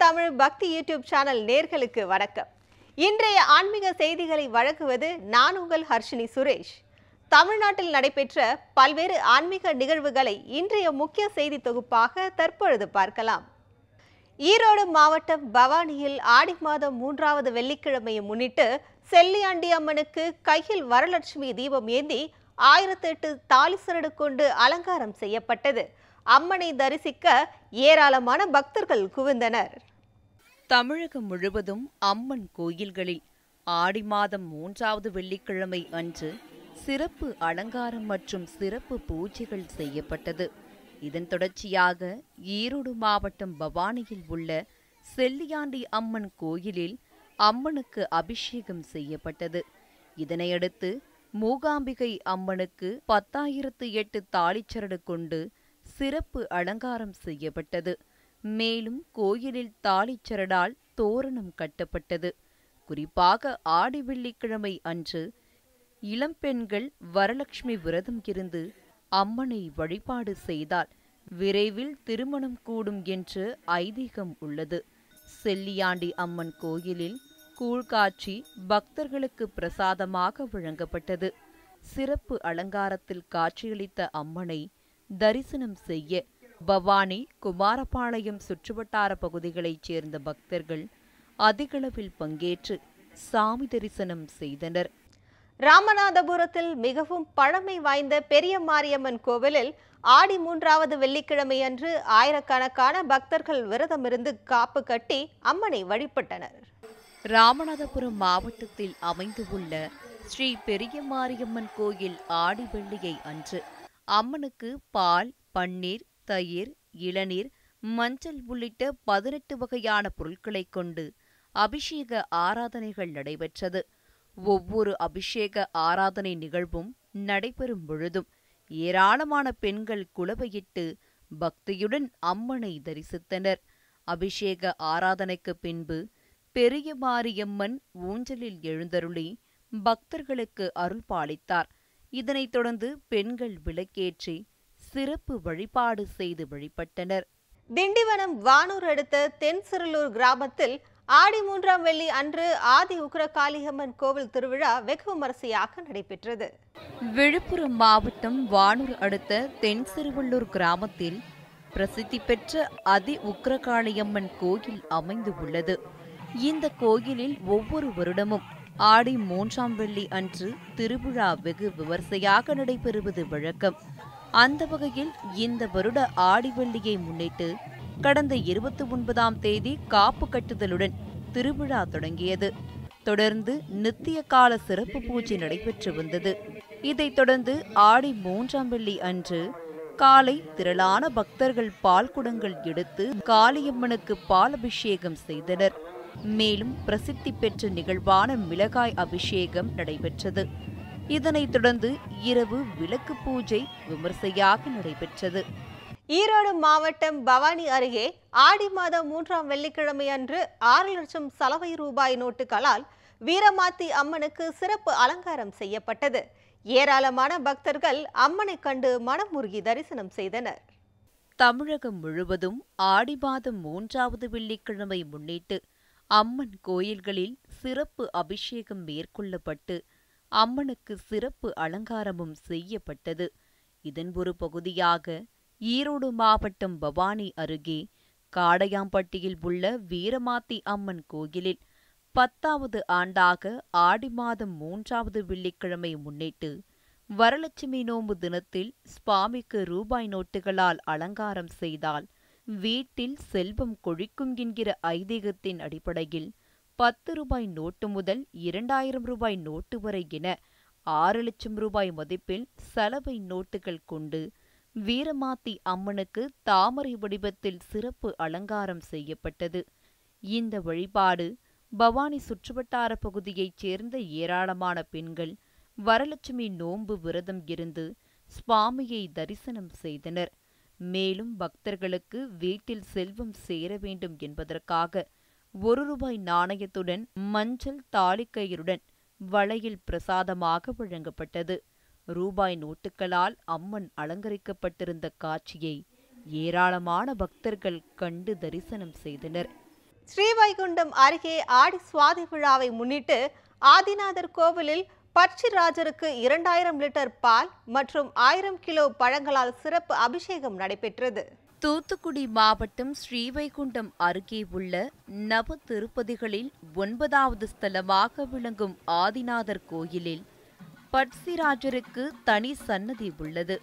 தமிழ் பக்தி YouTube channel நேர்களுக்கு வணக்கம் இன்றைய ஆன்மீக செய்திகளை வழங்குவது நான் உங்கள் ஹர்ஷினி சுரேஷ் தமிழ்நாட்டில் நடைபெற்ற பல்வேறு ஆன்மீக நிகழ்வுகளை இன்றைய முக்கிய செய்தி தொகுப்பாக தற்பொழுது பார்க்கலாம் ஈரோடு மாவட்டம் பவானியில் ஆடி மாதம் மூன்றாவது வெள்ளிக்கிழமையை முன்னிட்டு செல்லியாண்டி அம்மனுக்கு கையில் வரலட்சுமி தீபம் ஏந்தி ஆயிரத்தி எட்டு தாலிசரடு கொண்டு அலங்காரம் செய்யப்பட்டது அம்மனை தரிசிக்க ஏராளமான பக்தர்கள் குவிந்தனர் தமிழகம் முழுவதும் அம்மன் கோயில்களில் ஆடி மாதம் மூன்றாவது வெள்ளிக்கிழமை அன்று சிறப்பு அலங்காரம் மற்றும் சிறப்பு பூஜைகள் செய்யப்பட்டது இதன் தொடர்ச்சியாக ஈரோடு மாவட்டம் பவானியில் உள்ள செல்லியாண்டி அம்மன் கோயிலில் அம்மனுக்கு அபிஷேகம் செய்யப்பட்டது இதனையடுத்து மூகாம்பிகை அம்மனுக்கு பத்தாயிரத்து எட்டு தாளிச்சரடு கொண்டு சிறப்பு அலங்காரம் செய்யப்பட்டது மேலும் கோயிலில் தாளிச்சரடால் தோரணம் கட்டப்பட்டது குறிப்பாக ஆடி வெள்ளிக்கிழமை அன்று இளம்பெண்கள் வரலட்சுமி விரதம் இருந்து அம்மனை வழிபாடு செய்தால் விரைவில் திருமணம் கூடும் என்று ஐதீகம் உள்ளது செல்லியாண்டி அம்மன் கோயிலில் கூழ்காட்சி பக்தர்களுக்கு பிரசாதமாக வழங்கப்பட்டது சிறப்பு அலங்காரத்தில் காட்சியளித்த அம்மனை தரிசனம் செய்ய பவானி குமாரபாளையம் சுற்றுவட்டார பகுதிகளைச் சேர்ந்த பக்தர்கள் அதிகளவில் பங்கேற்று சாமி தரிசனம் செய்தனர் ராமநாதபுரத்தில் மிகவும் பழமை வாய்ந்த பெரிய மாரியம்மன் கோவிலில் ஆடி மூன்றாவது வெள்ளிக்கிழமை அன்று ஆயிரக்கணக்கான பக்தர்கள் விரதமிருந்து காப்பு கட்டி அம்மனை வழிபட்டனர் ராமநாதபுரம் மாவட்டத்தில் அமைந்துள்ள ஸ்ரீ பெரிய மாரியம்மன் கோயில் ஆடி வெள்ளியை அன்று அம்மனுக்கு பால் பன்னீர் தயிர் இளநீர் மஞ்சள் உள்ளிட்ட பதினெட்டு வகையான பொருட்களைக் கொண்டு அபிஷேக ஆராதனைகள் நடைபெற்றது ஒவ்வொரு அபிஷேக ஆராதனை நிகழ்வும் நடைபெறும் பொழுதும் ஏராளமான பெண்கள் குலவையிட்டு பக்தியுடன் அம்மனை தரிசித்தனர் அபிஷேக ஆராதனைக்கு பின்பு பெரிய மாரியம்மன் ஊஞ்சலில் எழுந்தருளி பக்தர்களுக்கு அருள் பாலித்தார் இதனைத் தொடர்ந்து பெண்கள் விளக்கேற்றி சிறப்பு வழிபாடு செய்து வழிபட்டனர் திண்டிவனம் வானூர் அடுத்த தென்சிறுலூர் கிராமத்தில் ஆடி மூன்றாம் வெள்ளி அன்று ஆதி உக்ர காளியம்மன் கோவில் திருவிழா வெகு விமரிசையாக நடைபெற்றது விழுப்புரம் மாவட்டம் வானூர் அடுத்த தென்சிறுவள்ளூர் கிராமத்தில் பிரசித்தி பெற்ற அதி உக்ரகாளியம்மன் கோயில் அமைந்து உள்ளது இந்த கோயிலில் ஒவ்வொரு வருடமும் ஆடி மூன்றாம் வெள்ளி அன்று திருவிழா வெகு விமர்சையாக நடைபெறுவது வழக்கம் அந்த வகையில் இந்த வருட ஆடி வெள்ளியை முன்னிட்டு கடந்த இருபத்தி ஒன்பதாம் தேதி காப்பு கட்டுதலுடன் திருவிழா தொடங்கியது தொடர்ந்து நித்திய கால சிறப்பு பூஜை நடைபெற்று வந்தது இதைத் தொடர்ந்து ஆடி மூன்றாம் வெள்ளி அன்று காலை திரளான பக்தர்கள் பால் குடங்கள் எடுத்து காளியம்மனுக்கு பால் அபிஷேகம் செய்தனர் மேலும் பிரசித்தி பெற்ற நிகழ்வான மிளகாய் அபிஷேகம் நடைபெற்றது இதனைத் தொடர்ந்து இரவு விளக்கு பூஜை விமர்சையாக நடைபெற்றது ஈரோடு மாவட்டம் பவானி அருகே ஆடி மாதம் மூன்றாம் வெள்ளிக்கிழமை அன்று ஆறு லட்சம் சலவை ரூபாய் நோட்டுகளால் வீரமாத்தி அம்மனுக்கு சிறப்பு அலங்காரம் செய்யப்பட்டது ஏராளமான பக்தர்கள் அம்மனை கண்டு மனமுருகி தரிசனம் செய்தனர் தமிழகம் முழுவதும் ஆடி மாதம் மூன்றாவது வெள்ளிக்கிழமை முன்னிட்டு அம்மன் கோயில்களில் சிறப்பு அபிஷேகம் மேற்கொள்ளப்பட்டு அம்மனுக்கு சிறப்பு அலங்காரமும் செய்யப்பட்டது இதன் ஒரு பகுதியாக ஈரோடு மாவட்டம் பவானி அருகே காடையாம்பட்டியில் உள்ள வீரமாத்தி அம்மன் கோயிலில் பத்தாவது ஆண்டாக ஆடி மாதம் மூன்றாவது வெள்ளிக்கிழமை முன்னிட்டு வரலட்சுமி நோம்பு தினத்தில் சுவாமிக்கு ரூபாய் நோட்டுகளால் அலங்காரம் செய்தால் வீட்டில் செல்வம் கொழிக்கும் என்கிற ஐதீகத்தின் அடிப்படையில் பத்து ரூபாய் நோட்டு முதல் இரண்டாயிரம் ரூபாய் நோட்டு வரை என ஆறு லட்சம் ரூபாய் மதிப்பில் சலவை நோட்டுகள் கொண்டு வீரமாத்தி அம்மனுக்கு தாமரை வடிவத்தில் சிறப்பு அலங்காரம் செய்யப்பட்டது இந்த வழிபாடு பவானி சுற்றுவட்டார பகுதியைச் சேர்ந்த ஏராளமான பெண்கள் வரலட்சுமி நோன்பு விரதம் இருந்து சுவாமியை தரிசனம் செய்தனர் மேலும் பக்தர்களுக்கு வீட்டில் செல்வம் சேர வேண்டும் என்பதற்காக ஒரு ரூபாய் நாணயத்துடன் மஞ்சள் தாலிக்கயிறுடன் வளையில் பிரசாதமாக வழங்கப்பட்டது ரூபாய் நோட்டுகளால் அம்மன் அலங்கரிக்கப்பட்டிருந்த காட்சியை ஏராளமான பக்தர்கள் கண்டு தரிசனம் செய்தனர் ஸ்ரீவைகுண்டம் அருகே ஆடி சுவாதி விழாவை முன்னிட்டு ஆதிநாதர் கோவிலில் பட்சிராஜருக்கு இரண்டாயிரம் லிட்டர் பால் மற்றும் ஆயிரம் கிலோ பழங்களால் சிறப்பு அபிஷேகம் நடைபெற்றது தூத்துக்குடி மாவட்டம் ஸ்ரீவைகுண்டம் அருகே உள்ள நவ திருப்பதிகளில் ஒன்பதாவது ஸ்தலமாக விளங்கும் ஆதிநாதர் கோயிலில் பட்சிராஜருக்கு தனி சன்னதி உள்ளது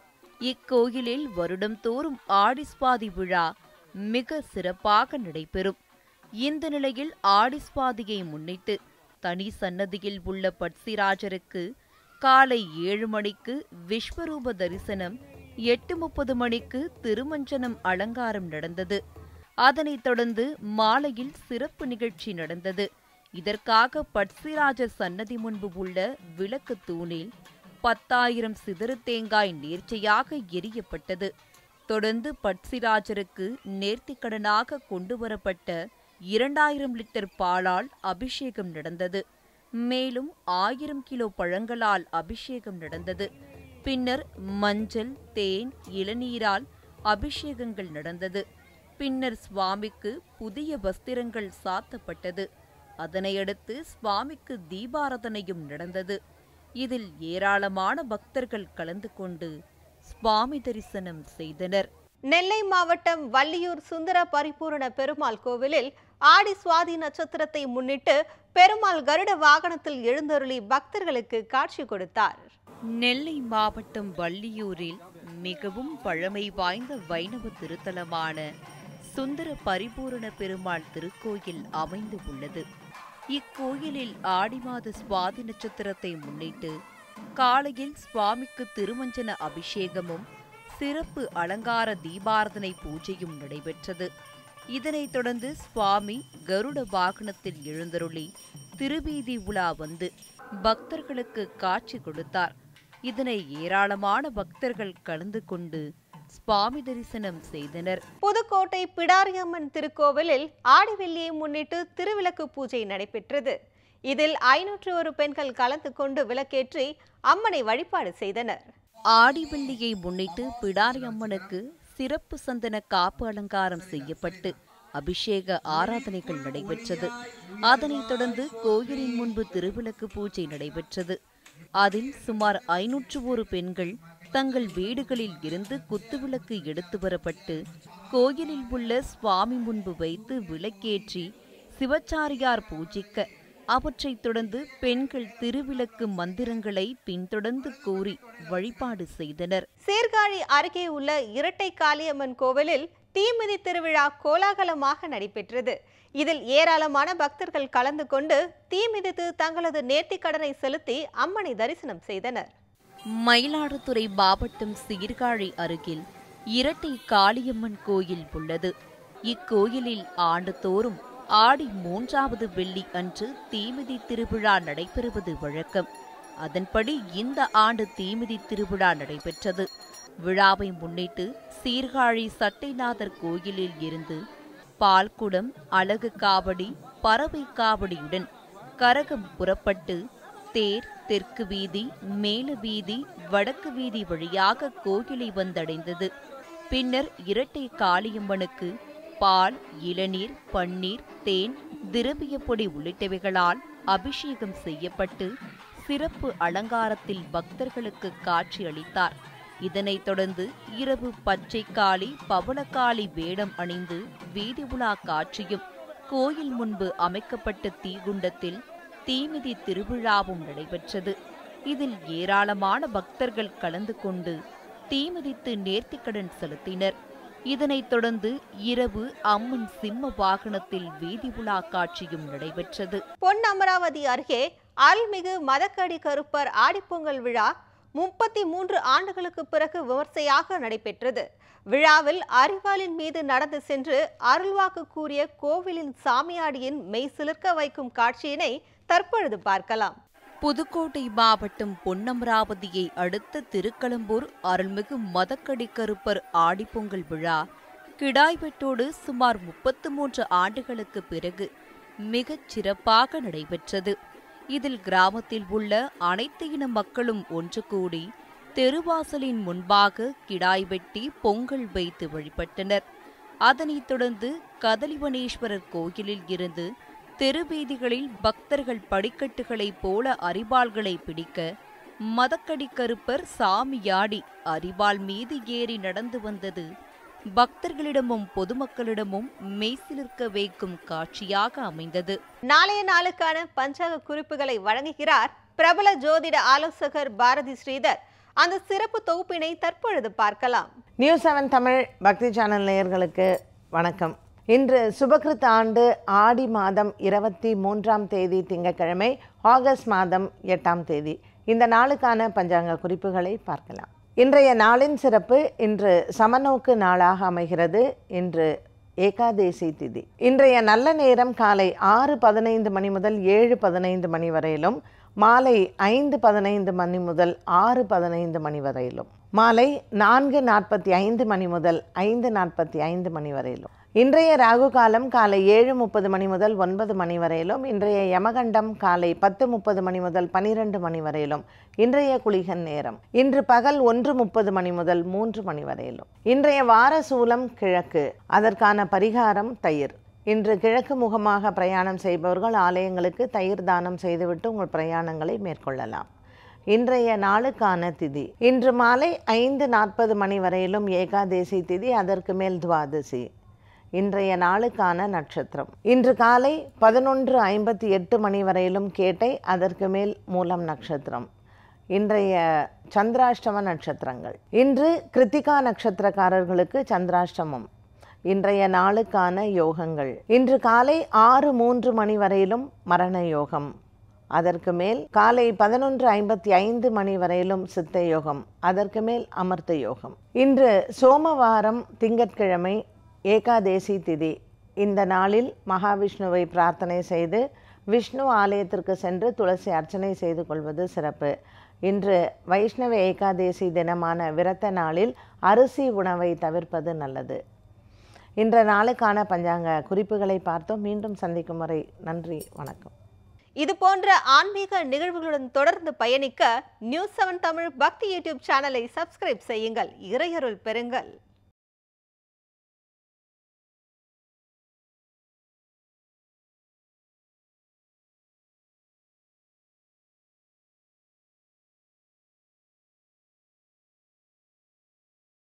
இக்கோயிலில் வருடம்தோறும் ஆடிஸ்வாதி விழா மிக சிறப்பாக நடைபெறும் இந்த நிலையில் ஆடிஸ்வாதியை முன்னிட்டு தனி சன்னதியில் உள்ள பட்சிராஜருக்கு காலை ஏழு மணிக்கு விஸ்வரூப தரிசனம் எட்டு முப்பது மணிக்கு திருமஞ்சனம் அலங்காரம் நடந்தது அதனைத் தொடர்ந்து மாலையில் சிறப்பு நிகழ்ச்சி நடந்தது இதற்காக பட்சிராஜர் சன்னதி முன்பு உள்ள விளக்கு தூணில் பத்தாயிரம் சிதறு தேங்காய் நேர்ச்சையாக எரியப்பட்டது தொடர்ந்து பட்சிராஜருக்கு நேர்த்திக்கடனாக கொண்டு வரப்பட்ட இரண்டாயிரம் லிட்டர் பாலால் அபிஷேகம் நடந்தது மேலும் ஆயிரம் கிலோ பழங்களால் அபிஷேகம் நடந்தது பின்னர் மஞ்சள் தேன் இளநீரால் அபிஷேகங்கள் நடந்தது பின்னர் சுவாமிக்கு புதிய வஸ்திரங்கள் சாத்தப்பட்டது அதனையடுத்து சுவாமிக்கு தீபாராதனையும் நடந்தது இதில் ஏராளமான பக்தர்கள் கலந்து கொண்டு சுவாமி தரிசனம் செய்தனர் நெல்லை மாவட்டம் வள்ளியூர் சுந்தர பரிபூரண பெருமாள் கோவிலில் ஆடி சுவாதி நட்சத்திரத்தை முன்னிட்டு பெருமாள் கருட வாகனத்தில் எழுந்தருளி பக்தர்களுக்கு காட்சி கொடுத்தார் நெல்லை மாவட்டம் வள்ளியூரில் மிகவும் பழமை வாய்ந்த வைணவ திருத்தலமான சுந்தர பரிபூரண பெருமாள் திருக்கோயில் அமைந்து உள்ளது இக்கோயிலில் ஆடி மாத சுவாதி நட்சத்திரத்தை முன்னிட்டு காலையில் சுவாமிக்கு திருமஞ்சன அபிஷேகமும் சிறப்பு அலங்கார தீபாரதனை பூஜையும் நடைபெற்றது இதனைத் தொடர்ந்து சுவாமி கருட வாகனத்தில் எழுந்தருளி திருவீதி உலா வந்து பக்தர்களுக்கு காட்சி கொடுத்தார் இதனை ஏராளமான பக்தர்கள் கலந்து கொண்டு சுவாமி தரிசனம் செய்தனர் புதுக்கோட்டை பிடாரியம்மன் திருக்கோவிலில் ஆடிவெள்ளியை முன்னிட்டு திருவிளக்கு பூஜை நடைபெற்றது இதில் ஐநூற்று ஒரு பெண்கள் கலந்து கொண்டு விளக்கேற்றி அம்மனை வழிபாடு செய்தனர் ஆடிவெள்ளியை முன்னிட்டு பிடாரி அம்மனுக்கு சிறப்பு சந்தன காப்பு அலங்காரம் செய்யப்பட்டு அபிஷேக ஆராதனைகள் நடைபெற்றது அதனைத் தொடர்ந்து கோயிலின் முன்பு திருவிளக்கு பூஜை நடைபெற்றது அதில் சுமார் ஐநூற்று ஒரு பெண்கள் தங்கள் வீடுகளில் இருந்து குத்துவிளக்கு எடுத்து வரப்பட்டு கோயிலில் உள்ள சுவாமி முன்பு வைத்து விளக்கேற்றி சிவச்சாரியார் பூஜிக்க அவற்றைத் தொடர்ந்து பெண்கள் திருவிளக்கு மந்திரங்களை பின்தொடர்ந்து கூறி வழிபாடு செய்தனர் சீர்காழி அருகே உள்ள இரட்டை காளியம்மன் கோவிலில் தீமிதி திருவிழா கோலாகலமாக நடைபெற்றது இதில் ஏராளமான பக்தர்கள் கலந்து கொண்டு தீமிதித்து தங்களது நேர்த்திக்கடனை செலுத்தி அம்மனை தரிசனம் செய்தனர் மயிலாடுதுறை மாவட்டம் சீர்காழி அருகில் இரட்டை காளியம்மன் கோயில் உள்ளது இக்கோயிலில் ஆண்டுதோறும் ஆடி மூன்றாவது வெள்ளி அன்று தீமிதி திருவிழா நடைபெறுவது வழக்கம் அதன்படி இந்த ஆண்டு தீமிதி திருவிழா நடைபெற்றது விழாவை முன்னிட்டு சீர்காழி சட்டைநாதர் கோயிலில் இருந்து பால்குடம் அழகு காவடி பறவை காவடியுடன் கரகம் புறப்பட்டு தேர் தெற்கு வீதி மேல வீதி வடக்கு வீதி வழியாக கோயிலை வந்தடைந்தது பின்னர் இரட்டை காளியம்மனுக்கு பால் இளநீர் பன்னீர் தேன் திரவிய பொடி உள்ளிட்டவைகளால் அபிஷேகம் செய்யப்பட்டு சிறப்பு அலங்காரத்தில் பக்தர்களுக்கு காட்சி அளித்தார் இதனைத் தொடர்ந்து இரவு பச்சை காளி பவளக்காளி வேடம் அணிந்து வீதி உலா காட்சியும் கோயில் முன்பு அமைக்கப்பட்ட தீகுண்டத்தில் தீமிதி திருவிழாவும் நடைபெற்றது இதில் ஏராளமான பக்தர்கள் கலந்து கொண்டு தீமிதித்து நேர்த்திக்கடன் செலுத்தினர் இதனைத் தொடர்ந்து இரவு அம்மன் சிம்ம வாகனத்தில் வீதி உலா காட்சியும் நடைபெற்றது பொன் அமராவதி அருகே அருள்மிகு மதக்கடி கருப்பர் ஆடிப்பொங்கல் விழா முப்பத்தி மூன்று ஆண்டுகளுக்கு பிறகு விமர்சையாக நடைபெற்றது விழாவில் அரிவாளின் மீது நடந்து சென்று அருள்வாக்கு கூறிய கோவிலின் சாமியாடியின் மெய் சிலிர்க்க வைக்கும் காட்சியினை தற்பொழுது பார்க்கலாம் புதுக்கோட்டை மாவட்டம் பொன்னமராவதியை அடுத்த திருக்களம்பூர் அருள்மிகு மதக்கடி கருப்பர் ஆடிப்பொங்கல் விழா கிடாய்வெட்டோடு சுமார் முப்பத்து மூன்று ஆண்டுகளுக்கு பிறகு மிகச் சிறப்பாக நடைபெற்றது இதில் கிராமத்தில் உள்ள அனைத்து இன மக்களும் ஒன்று கூடி தெருவாசலின் முன்பாக கிடாய் வெட்டி பொங்கல் வைத்து வழிபட்டனர் அதனைத் தொடர்ந்து கதலிவனேஸ்வரர் கோயிலில் இருந்து தெருவீதிகளில் பக்தர்கள் படிக்கட்டுகளைப் போல அரிவாள்களை பிடிக்க மதக்கடி கருப்பர் சாமியாடி அரிவாள் மீது ஏறி நடந்து வந்தது பக்தர்களிடமும் பொதுமக்களிடமும் மெய்சிலிர்க்க வைக்கும் காட்சியாக அமைந்தது நாளைய நாளுக்கான பஞ்சாங்க குறிப்புகளை வழங்குகிறார் பிரபல ஜோதிட ஆலோசகர் பாரதி ஸ்ரீதர் அந்த சிறப்பு தொகுப்பினை தற்பொழுது பார்க்கலாம் நியூஸ் செவன் தமிழ் பக்தி சேனல் நேயர்களுக்கு வணக்கம் இன்று சுபகிருத் ஆண்டு ஆடி மாதம் இருபத்தி மூன்றாம் தேதி திங்கட்கிழமை ஆகஸ்ட் மாதம் எட்டாம் தேதி இந்த நாளுக்கான பஞ்சாங்க குறிப்புகளை பார்க்கலாம் இன்றைய நாளின் சிறப்பு இன்று சமநோக்கு நாளாக அமைகிறது இன்று ஏகாதேசி திதி இன்றைய நல்ல நேரம் காலை ஆறு பதினைந்து மணி முதல் ஏழு பதினைந்து மணி வரையிலும் மாலை ஐந்து பதினைந்து மணி முதல் ஆறு பதினைந்து மணி வரையிலும் மாலை நான்கு நாற்பத்தி ஐந்து மணி முதல் ஐந்து நாற்பத்தி ஐந்து மணி வரையிலும் இன்றைய ராகு காலம் காலை ஏழு முப்பது மணி முதல் ஒன்பது மணி வரையிலும் இன்றைய யமகண்டம் காலை பத்து முப்பது மணி முதல் பனிரெண்டு மணி வரையிலும் இன்றைய குளிகன் நேரம் இன்று பகல் ஒன்று முப்பது மணி முதல் மூன்று மணி வரையிலும் இன்றைய வார சூலம் கிழக்கு அதற்கான பரிகாரம் தயிர் இன்று கிழக்கு முகமாக பிரயாணம் செய்பவர்கள் ஆலயங்களுக்கு தயிர் தானம் செய்துவிட்டு உங்கள் பிரயாணங்களை மேற்கொள்ளலாம் இன்றைய நாளுக்கான திதி இன்று மாலை ஐந்து நாற்பது மணி வரையிலும் ஏகாதேசி திதி அதற்கு மேல் துவாதசி இன்றைய நாளுக்கான நட்சத்திரம் இன்று காலை பதினொன்று ஐம்பத்தி எட்டு மணி வரையிலும் கேட்டை அதற்கு மேல் மூலம் நட்சத்திரம் இன்றைய சந்திராஷ்டம நட்சத்திரங்கள் இன்று கிருத்திகா நட்சத்திரக்காரர்களுக்கு சந்திராஷ்டமம் இன்றைய நாளுக்கான யோகங்கள் இன்று காலை ஆறு மூன்று மணி வரையிலும் மரண யோகம் அதற்கு மேல் காலை பதினொன்று ஐம்பத்தி ஐந்து மணி வரையிலும் சித்த யோகம் அதற்கு மேல் அமர்த்த யோகம் இன்று சோமவாரம் திங்கட்கிழமை ஏகாதேசி திதி இந்த நாளில் மகாவிஷ்ணுவை பிரார்த்தனை செய்து விஷ்ணு ஆலயத்திற்கு சென்று துளசி அர்ச்சனை செய்து கொள்வது சிறப்பு இன்று வைஷ்ணவ ஏகாதேசி தினமான விரத்த நாளில் அரிசி உணவை தவிர்ப்பது நல்லது இன்ற நாளுக்கான பஞ்சாங்க குறிப்புகளை பார்த்தோம் மீண்டும் சந்திக்கும் வரை நன்றி வணக்கம் இது போன்ற ஆன்மீக நிகழ்வுகளுடன் தொடர்ந்து பயணிக்க நியூஸ் செவன் தமிழ் பக்தி யூடியூப் சேனலை சப்ஸ்கிரைப் செய்யுங்கள் இறையருள் பெறுங்கள்